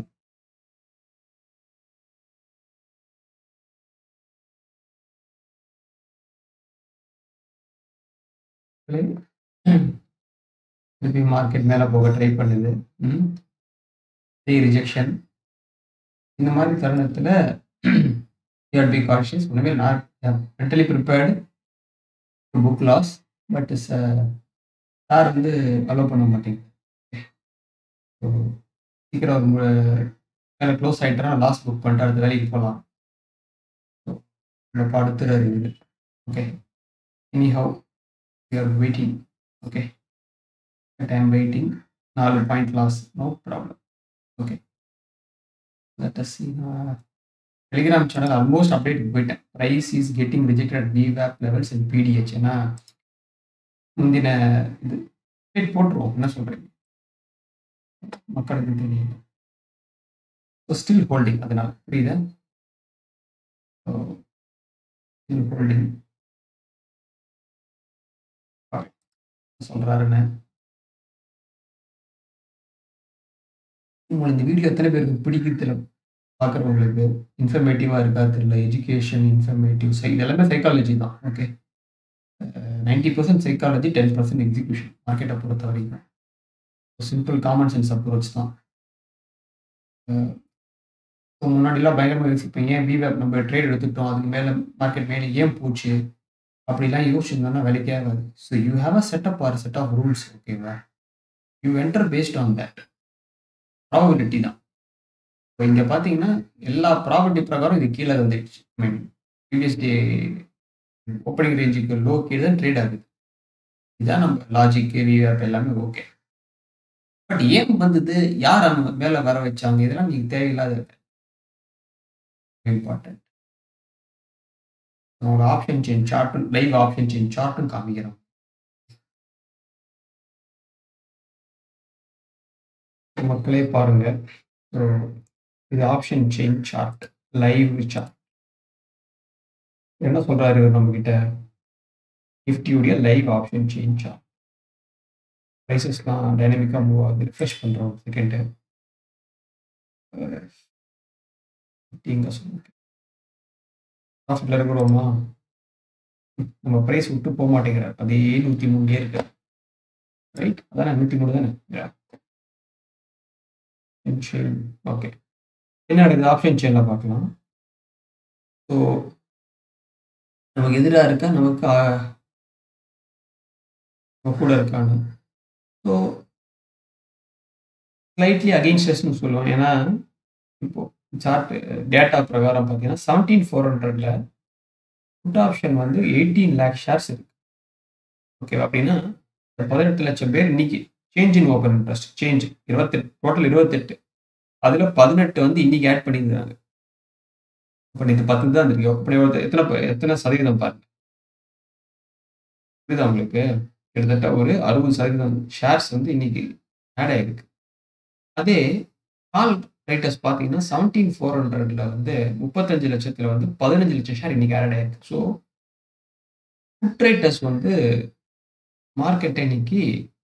திருப்பி மார்க்கெட் மேலே போக ட்ரை பண்ணுது ரிஜெக்ஷன் இந்த மாதிரி தருணத்தில் யூஆர் பி காஷியஸ் ஒன்றுமே not mentally prepared book loss but sir வந்து அலோவ் பண்ண மாட்டேங்குது ஸோ சீக்கிரம் ஒரு மேலே க்ளோஸ் ஆகிட்டா லாஸ் புக் பண்ணிட்டு அடுத்த வேலைக்கு போகலாம் ஸோ நம்ம படுத்துறாரு இது okay anyhow you are waiting okay but I am waiting நாலு point loss no problem okay let us see Telegram channel almost update போயிட்டேன் ப்ரைஸ் இஸ் கெட்டிங் ரிஜெக்டட் விவேப் லெவல்ஸ் அண்ட் பிடிஹெச் ஏன்னா முந்தின இது update போட்டுருவோம் என்ன சொல்கிறீங்க மக்களுக்கு தெரியும் ஸோ ஸ்டில் ஹோல்டிங் அதனால புரியுதா ஸோ ஸ்டில் ஹோல்டிங் சொல்கிறாருன்னு உங்களுக்கு இந்த வீடியோ எத்தனை பேருக்கு பிடிக்கிறதுல பார்க்குறவங்களுக்கு இன்ஃபர்மேட்டிவாக இருக்கா தெரியல எஜுகேஷன் இன்ஃபர்மேட்டிவ் சை இது எல்லாமே சைக்காலஜி தான் okay ninety percent psychology ten percent execution மார்க்கெட்டை பொறுத்த வரைக்கும் சிம்பிள் காமன் சென்ஸ் அப்ரோச் தான் ஸோ முன்னாடிலாம் பயங்கரமாக யோசிப்பேன் ஏன் விவேப் நம்ம ட்ரேட் எடுத்துக்கிட்டோம் அதுக்கு மேலே மார்க்கெட் மேலே ஏன் போச்சு அப்படிலாம் யோசிச்சிருந்தோம்னா வேலைக்கே ஆகாது so you have a setup or set of rules ஓகேவா you enter based on that probability தான் இப்போ இங்கே பார்த்தீங்கன்னா எல்லா ப்ராபர்ட்டி பிரகாரம் இது கீழே வந்துடுச்சு I mean previous day opening ரேஞ்சுக்கு லோ கீழே தான் ட்ரேட் ஆகுது இதுதான் நம்ம லாஜிக்கு விவேப் எல்லாமே ஓகே பட் ஏன் வந்தது யார் அந்த மேலே வர வச்சாங்க இதெல்லாம் நீங்கள் தேவையில்லாத இம்பார்ட்டன்ட் உங்களோட ஆப்ஷன் சேஞ்ச் சார்ட்டும் லைவ் ஆப்ஷன் சேஞ்ச் சார்ட்டும் காமிக்கிறோம் மக்களே பாருங்க ஸோ இது option change chart live chart என்ன சொல்றாரு நம்ம கிட்ட நிஃப்டியுடைய லைவ் ஆப்ஷன் சேஞ்ச் சார்ட் ப்ரைஸஸ்லாம் டைனமிக்காக மூவ் ஆகுது ரிஃப்ரெஷ் பண்ணுறோம் செகண்டு இங்கே சொல்லுங்க ப்ராஃபிட்டில் இருக்கிறோமா நம்ம ப்ரைஸ் விட்டு போக மாட்டேங்கிறார் அதே நூற்றி மூணுலேயே இருக்கு ரைட் அதானே நூற்றி மூணு தானே ஓகே என்ன நடக்குது ஆப்ஷன் செயினில் பார்க்கலாம் ஸோ நமக்கு எதிராக இருக்கா நமக்கு நம்ம கூட இருக்கான்னு ஸோ ஸ்லைட்லி அகெயின்ஸ்டஸ்னு சொல்லுவோம் ஏன்னா இப்போ சார்ட் டேட்டா பிரகாரம் பார்த்தீங்கன்னா செவன்டீன் ஃபோர் ஹண்ட்ரட்ல புட் ஆப்ஷன் வந்து எயிட்டீன் லேக் ஷேர்ஸ் இருக்கு ஓகேவா அப்படின்னா பதினெட்டு லட்சம் பேர் இன்னைக்கு change in open interest change இருபத்தெட்டு டோட்டல் இருபத்தெட்டு அதில் பதினெட்டு வந்து இன்னைக்கு ஆட் பண்ணியிருந்தாங்க இப்போ இது பத்து தான் இருக்கு அப்படி எத்தனை எத்தனை சதவீதம் பாருங்க புரியுதா உங்களுக்கு கிட்டத்தட்ட ஒரு அறுபது சதவீதம் ஷேர்ஸ் வந்து இன்னைக்கு ஆட் ஆயிருக்கு அதே கால் ரைட்டர்ஸ் பார்த்தீங்கன்னா செவன்டீன் ஃபோர் ஹண்ட்ரட்ல வந்து முப்பத்தஞ்சு லட்சத்தில் வந்து பதினஞ்சு லட்சம் ஷேர் இன்னைக்கு ஆட் ஆயிருக்கு ஸோ புட் ரைட்டர்ஸ் வந்து மார்க்கெட் இன்னைக்கு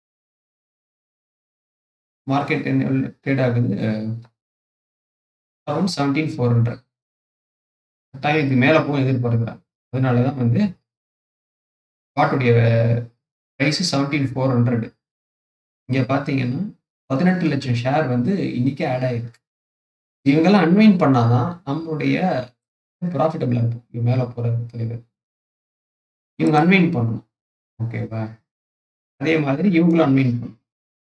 மார்க்கெட் ட்ரேட் ஆகுது அரௌண்ட் செவன்டீன் ஃபோர் ஹண்ட்ரட் கட்டாயம் இதுக்கு மேலே போகும் எதிர்பார்க்குறாங்க அதனால தான் வந்து பாட்டுடைய ப்ரைஸு செவன்டீன் ஃபோர் ஹண்ட்ரட் இங்கே பார்த்தீங்கன்னா பதினெட்டு லட்சம் ஷேர் வந்து இன்னைக்கு ஆட் ஆயிருக்கு இவங்கெல்லாம் அன்வைண்ட் பண்ணாதான் நம்மளுடைய ப்ராஃபிட்டபிளா இருக்கும். இது மேல போற தலைவர். இவங்க அன்வைண்ட் பண்ணணும். ஓகேவா? அதே மாதிரி இவங்களும் அன்வைண்ட் பண்ணணும்.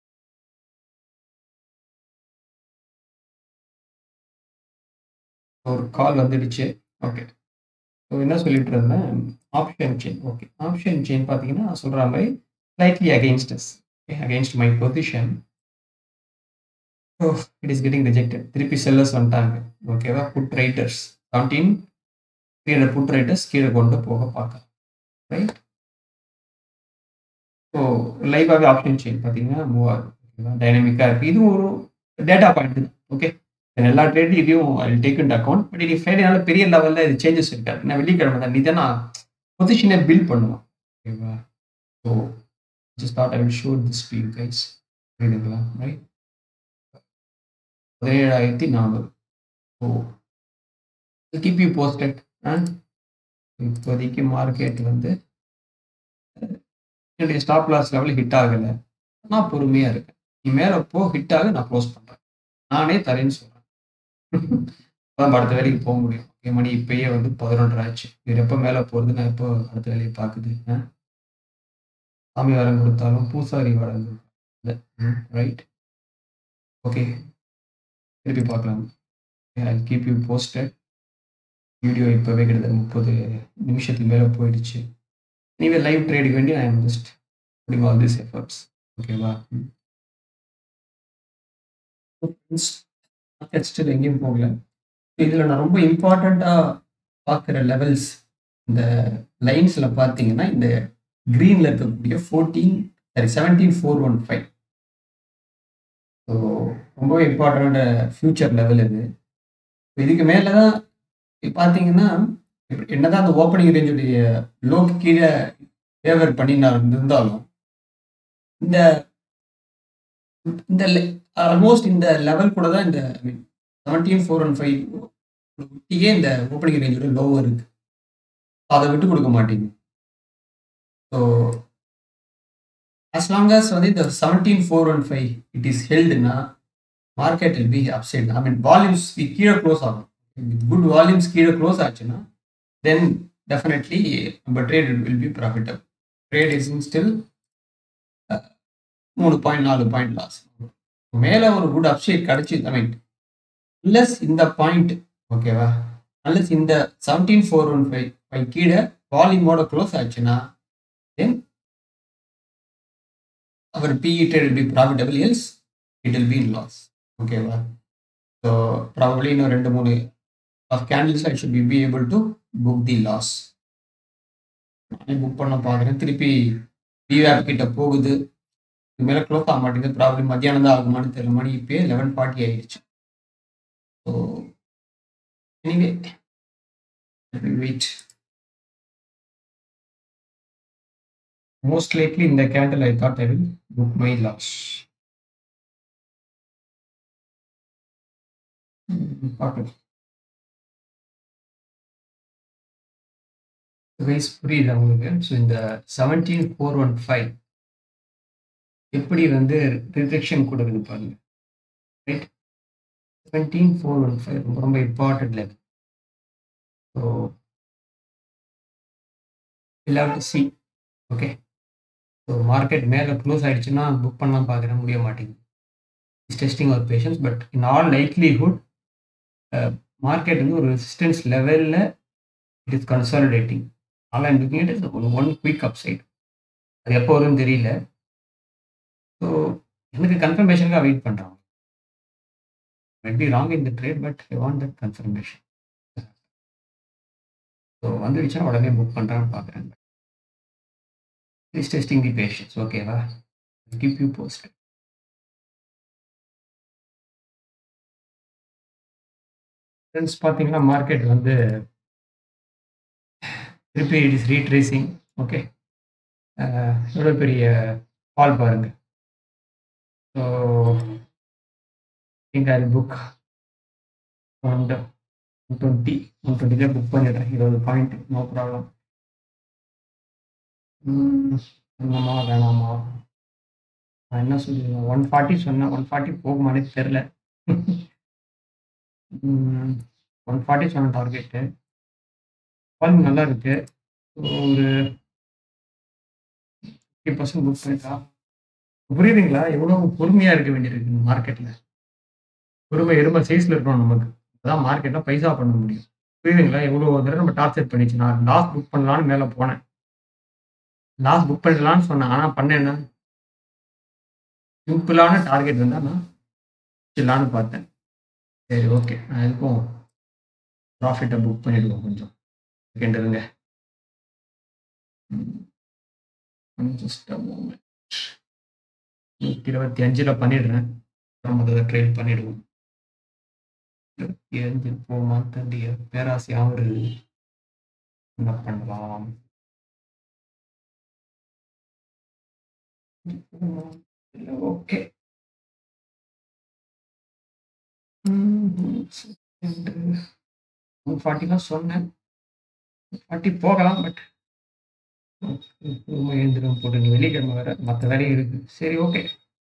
ஒரு கால் வந்துடுச்சு. ஓகே. ஸோ என்ன சொல்லிட்டு இருந்தேன்? Option chain. Okay. Option chain பார்த்தீங்கன்னா, சொல்ற மாரி slightly against us. Okay. Against my position. So it is getting rejected. திருப்பி செல்லர்ஸ் வந்துட்டாங்க. ஓகேவா? புட் ரைட்டர்ஸ் 17 கீழ புட் ரைட்டர்ஸ் கீழ கொண்டு போக பார்க்குறேன். ரைட்? ஸோ லைவாவே ஆப்ஷன் செயின் பார்த்தீங்கன்னா, மூவ் ஆகுது. ஓகேவா? டைனமிக்கா இருக்கு. இதுவும் ஒரு டேட்டா பாயிண்ட் தான். ஓகே. எல்லா ட்ரேட்லயும் இதையும் I will take into account. But இன்னைக்கு ஃப்ரைடேனால பெரிய லெவல்ல இது சேஞ்சஸ் இருக்காது. ஏன்னா வெள்ளிக்கிழமை தான். நீ தான் பொசிஷனே பில்ட் பண்ணுவோம். ஓகேவா? So just thought I will show this to you guys. புரியுதுங்களா? Right? 17,400 so keep you posted. Uh இப்போதைக்கு மார்க்கெட் வந்து என்னுடைய ஸ்டாப் லாஸ் லெவல் ஹிட் ஆகல. நான் பொறுமையா இருக்கேன். நீ மேல போ ஹிட் ஆகு நான் க்ளோஸ் பண்றேன். நானே தரேன்னு சொல்றேன். அப்பதான் அடுத்த வேலைக்கு போக முடியும். ஓகே மணி இப்பயே வந்து 11:30 ஆச்சு. இவர் எப்ப மேல போறது நான் எப்போ அடுத்த வேலைய பார்க்குது. அ. சாமி வரம் கொடுத்தாலும் பூசாரி வரம் இல்ல. ம். ரைட். ஓகே. திருப்பி பார்க்கலாம். I will keep you posted. Video இப்பவே கிட்டத்தட்ட 30 நிமிஷத்துக்கு மேல போயிடுச்சு. எனிவே லைவ் ட்ரேடுக்கு வேண்டி I am just putting all these efforts. ஓகேவா? ம். ஃப்ரெண்ட்ஸ் மார்க்கெட் ஸ்டில் எங்கேயும் போகல. இதுல நான் ரொம்ப இம்பார்ட்டன்ட்டா பார்க்குற லெவல்ஸ் இந்த லைன்ஸ்ல பார்த்தீங்கன்னா, இந்த கிரீன்ல இருக்கக்கூடிய 14 சாரி 17,415 ஸோ ரொம்பவே இம்பார்ட்டன்ட் ஃபியூச்சர் லெவல் இது. இதுக்கு மேல தான் பார்த்தீங்கன்னா, என்னதான் அந்த ஓப்பனிங் ரேஞ்சுடைய லோக்கு கீழ ஃபேவர் பண்ணி நான் இருந்தாலும், இந்த இந்த லெ ஆல்மோஸ்ட் இந்த லெவல் கூட தான் இந்த ஐ மீன் 17,415 ஒட்டியே இந்த ஓப்பனிங் ரேஞ்சோட லோவும் இருக்கு. அத விட்டு கொடுக்க மாட்டேங்குது. ஸோ அஸ் லாங் அஸ் வந்து இந்த 17,415 இட் இஸ் ஹெல்டுன்னா, market will be upside. I mean volumes கீழ க்ளோஸ் ஆகும். வித் குட் வால்யூம்ஸ் கீழ க்ளோஸ் ஆச்சுன்னா, தென் டெஃபினெட்லி நம்ம trade will be profitable. Trade is in still a 3 point 4 point loss. மேல ஒரு குட் அப்சைட் கிடைச்சு ஐ மீன் அன்லெஸ் இந்த point ஓகேவா? அன்லெஸ் இந்த 17,415 கீழ வால்யூமோட க்ளோஸ் ஆச்சுன்னா, then our BE trade will be profitable else it will be in laws. ஓகேவா? ஸோ ப்ராபபிலி இன்னும் 2, 3 of candles I should be able to book the loss. நானே book பண்ண பார்க்குறேன். திருப்பி விவேப் கிட்ட போகுது. இது மேல க்ளோஸ் ஆக மாட்டேங்குது. ப்ராபபிலி மத்தியானம் தான் ஆகுமான்னு தெரியல. மணி இப்பயே 11:40 ஆயிடுச்சு. So anyway let me wait. Most likely இந்த candle I thought I will book my loss. Hmm பார்க்கலாம். கைஸ் புரியுதா உங்களுக்கு? ஸோ இந்த 17,415 எப்படி வந்து ரிஜெக்ஷன் கொடுக்குது பாருங்க. ரைட்? 17,415 ரொம்ப ரொம்ப important level. So will have to see. Okay. So market மேல க்ளோஸ் ஆயிடுச்சுன்னா புக் பண்ணலாம் பார்க்குறேன். முடிய மாட்டேங்குது. It's testing our patience. But in all likelihood uh market வந்து ஒரு ரெசிஸ்டன்ஸ் லெவல்ல it is consolidating. All I am looking at is one quick upside. அது எப்போ வரும்னு தெரியல. ஸோ எனக்கு கன்ஃபர்மேஷனுக்காக வெயிட் பண்றேன். Might be wrong in the trade but I want that confirmation. So வந்துடுச்சுன்னா உடனே புக் பண்றான்னு பார்க்குறேன். It's testing the patience. Okay? Keep you posted. Friends பார்த்தீங்கன்னா, மார்க்கெட் வந்து திருப்பி it is retracing. Okay. Uh எவ்வளோ பெரிய ஃபால் பாருங்க. So think I will book around 120 120ல புக் பண்ணிடுறேன். 20 பாயிண்ட் நோ ப்ராப்ளம். ம். பண்ணலாமா? வேணாமா? நான் என்ன சொல்லுவேன் 140 சொன்னேன். 140 போகுமான்னே தெரியல. One forty seven target falling நல்லா இருக்கு ஒரு ஃபிஃப்டி பர்சன்ட் புக் பண்ணிட்டா புரியுதுங்களா எவ்வளோ பொறுமையாக இருக்க வேண்டியிருக்கு இந்த மார்க்கெட்டில் பொறுமை எருமை சைஸில் இருக்கணும் நமக்கு அதான் மார்க்கெட்டில் பைசா பண்ண முடியும் புரியுதுங்களா எவ்வளோ தடவை நம்ம டார்ச்சர் பண்ணிச்சு நான் லாஸ் புக் பண்ணலான்னு மேலே போனேன் லாஸ் புக் பண்ணலான்னு சொன்னேன் ஆனால் பண்ணேன்னா சிம்பிளான டார்கெட் இருந்தால் நான் வச்சிடலான்னு பார்த்தேன் சரி ஓகே நான் எதுக்கும் ப்ராஃபிட்டை புக் பண்ணிடுவோம் கொஞ்சம் செகண்ட் இருங்க ஜஸ்ட் மூமெண்ட் நூற்றி இருபத்தி அஞ்சில் பண்ணிடுறேன் அப்புறம் முதல்ல ட்ரேட் பண்ணிடுவோம் இருபத்தி அஞ்சு போமா தண்டிய பேராசையாகவும் இருக்குது என்ன பண்ணலாம் ஓகே ஒன் ஃபார்ட்டிலாம் சொன்னேன் ஃபார்ட்டி போகலாம் பட் எழுந்திரம் போட்டு நீ வெள்ளிக்கிழமை வேற மற்ற வேலையும் இருக்கு சரி okay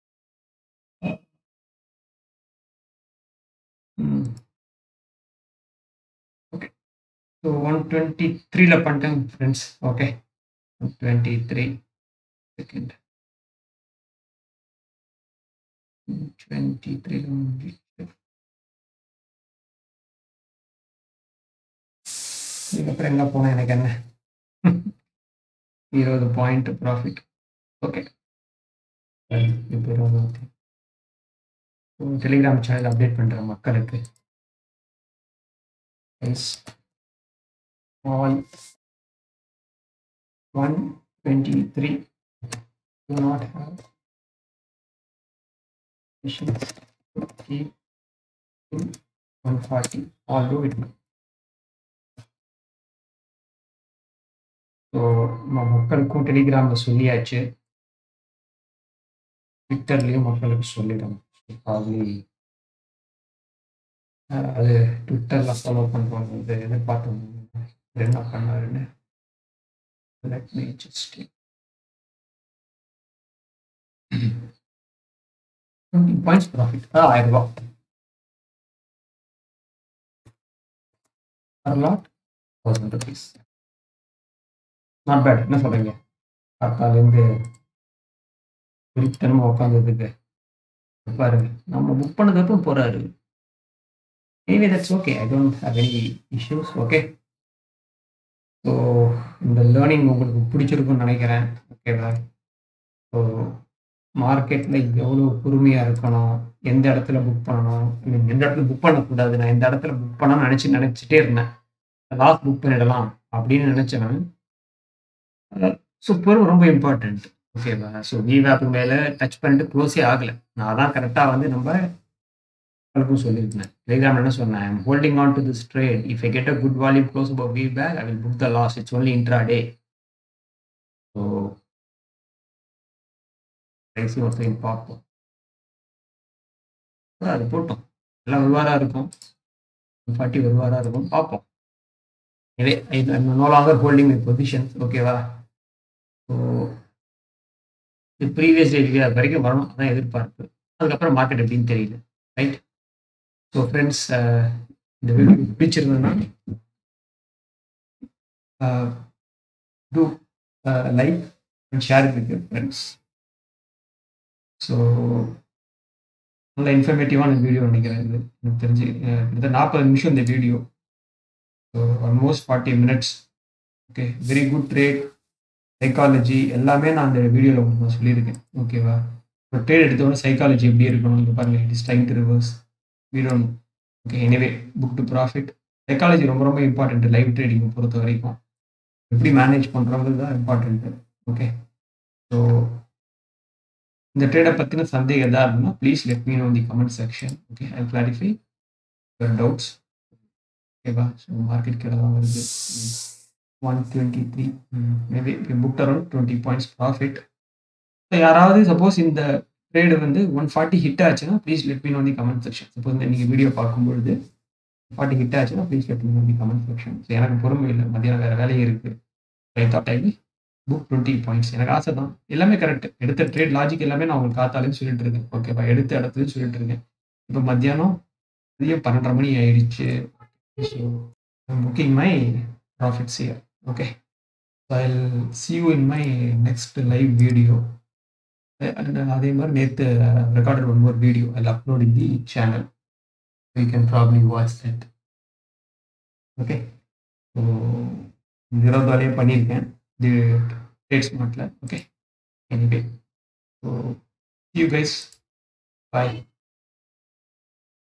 okay so one twenty த்ரீல பண்ணிட்டேன் friends okay one twenty three second twenty த்ரீல இதுக்கப்புறம் எங்கே போனேன் எனக்கு என்ன இருபது பாயிண்ட் ப்ராஃபிட் ஓகே இப்போ இருபது டெலிகிராம் சேனல் அப்டேட் பண்ணுறேன் மக்களுக்கு all one twenty three do not have patience to keep in 140 I'll do it now. So நம்ம மக்களுக்கும் டெலிகிராமில் சொல்லியாச்சு ட்விட்டர்லேயும் மக்களுக்கு சொல்லிடணும் ப்ராப்ளி அது ட்விட்டரில் ஃபாலோ பண்ணுறவங்க இது எதிர்பார்த்தவங்க என்ன பண்ணாருன்னு let me just twenty points profit ஆயிரம் ரூபா lot thousand rupees not bad என்ன சொல்றீங்க காத்தாலேருந்து விரித்தனமாக உட்காந்ததுக்கு பாருங்க நம்ம புக் பண்ணதுக்கும் போறாரு anyway that's okay I don't have any issues okay so இந்த லேர்னிங் உங்களுக்கு பிடிச்சிருக்குன்னு நினைக்கிறேன் ஓகேவா ஸோ மார்க்கெட்டில் எவ்வளோ பொறுமையாக இருக்கணும் எந்த இடத்துல புக் பண்ணணும் I mean, எந்த இடத்துல புக் பண்ணக்கூடாது நான் எந்த இடத்துல புக் பண்ணணும்னு நினச்சி நினச்சிட்டே இருந்தேன் லாஸ்ட் புக் பண்ணிடலாம் அப்படின்னு நினச்சேன் ஸோ பொறுமை ரொம்ப இம்பார்ட்டண்ட் ஓகேவா ஸோ விவேப் மேலே டச் பண்ணிட்டு க்ளோஸே ஆகலை நான் தான் கரெக்டாக வந்து நம்ம எல்லாருக்கும் சொல்லியிருந்தேன் டெலிகிராம் என்ன சொன்னேன் I'm holding on to this trade if I get a good volume close above வி பேக் I will book the loss it's only intraday so கடைசி ஒருத்தரையும் பார்ப்போம் அதான் அது போட்டோம் எல்லாம் வருவாராக இருக்கும் ஃபார்ட்டி வருவாராக இருக்கும் பார்ப்போம் எனவே no longer holding my position ஓகேவா ஸோ இது ப்ரீவியஸ் டேட் அது வரைக்கும் வரணும் அதான் எதிர்பார்ப்பு அதுக்கப்புறம் மார்க்கெட் எப்படின்னு தெரியல ரைட் ஸோ ஃப்ரெண்ட்ஸ் இந்த வீடியோ பிடிச்சிருந்ததுன்னா do like and share with your friends so நல்ல இன்ஃபர்மேட்டிவான வீடியோ நினைக்கிறேன் இது எனக்கு தெரிஞ்சு அஹ், கிட்டத்தட்ட நாற்பது நிமிஷம் இந்த video so almost forty minutes okay very good trade psychology எல்லாமே நான் அந்த வீடியோவில் உங்களுக்கு நான் சொல்லியிருக்கேன் ஓகேவா இப்போ ட்ரேட் எடுத்தோட சைக்காலஜி எப்படி இருக்கணும் இங்கே பாருங்க it is time to reverse video okay anyway book to profit psychology ரொம்ப ரொம்ப இம்பார்ட்டன்ட் லைவ் ட்ரேடிங்கை பொறுத்த வரைக்கும் எப்படி மேனேஜ் பண்ணுறவங்க தான் இம்பார்ட்டன்ட்டு ஓகே ஸோ இந்த ட்ரேடை பற்றின சந்தேகம் எதாவது இருந்ததுன்னா please let me know the comment section okay I clarify your doubts ஓகேவா ஸோ மார்க்கெட் கீழே தான் வருது one twenty three maybe book around twenty points profit so யாராவது சப்போஸ் இந்த ட்ரேடு வந்து ஒன் ஃபார்ட்டி ஹிட் ஆச்சுன்னா please let me know the comment section suppose நீங்கள் video பார்க்கும்பொழுது ஃபார்ட்டி ஹிட் ஆச்சுன்னா please let me know the comment section so எனக்கு பொறுமை இல்லை மத்தியானம் வேறு வேலையும் இருக்குது ஐ thought I book twenty points எனக்கு ஆசை தான் எல்லாமே கரெக்ட் எடுத்த ட்ரேட் லாஜிக் எல்லாமே நான் உங்களுக்கு காத்தாலேயும் சொல்லிட்டு இருக்கேன் ஓகேவா எடுத்த இடத்துலையும் சொல்லிட்டு இருக்கேன் இப்போ மத்தியானம் மதியம் பன்னெண்டரை மணி ஆயிடுச்சு so booking my profits here okay so I see you in my next live video அதே மாதிரி நேற்று recorded one more video I upload in the channel you can probably watch that okay so இருபது வரையும் பண்ணியிருக்கேன் the trade ஸ்மார்ட்டில் okay anyway so you guys bye